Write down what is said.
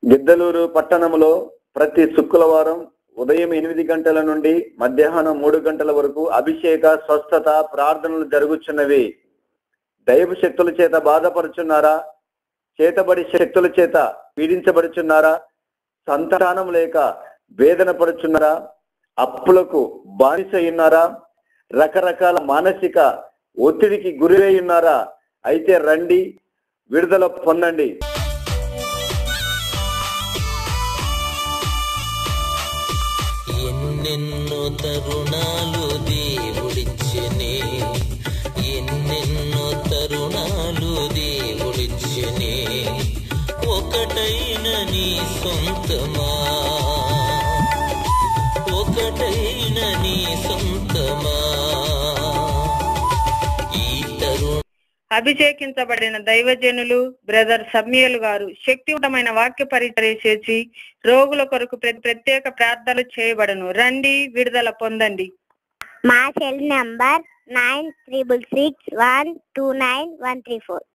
గిద్దలూరు పట్టణంలో ప్రతి శుక్రవారం ఉదయం ఎనిమిది గంటల నుండి మధ్యాహ్నం మూడు గంటల వరకు అభిషేక స్వస్థత ప్రార్థనలు జరుగుచున్నవి దైవ శక్తుల చేత బాధపడుచున్నారా చేతబడి శక్తుల చేత పీడించబడుచున్నారా సంతానం లేక వేదన పడుచున్నారా అప్పులకు బానిస ఉన్నారా రకరకాల మానసిక ఒత్తిడికి గురై ఉన్నారా అయితే రండి విడుదల పొందండి ఎన్నెన్నో తరుణాలు దేవుడిచ్చనే ఎన్నెన్నో తరుణాలు దేవుడిచ్చనే ఒకటైన నీ సొంతమా ఒకటైన నీ సొంతమా ఈ తరుణ అభిషేకించబడిన దైవజనులు బ్రదర్ సమ్యలు గారు శక్తివంతమైన వాక్య పరిచర్య చేసి రోగుల కొరకు ప్ర- ప్రత్యేక ప్రార్థనలు చేయబడను రండి విడుదల పొందండి మా cell number nine triple six one two nine one three four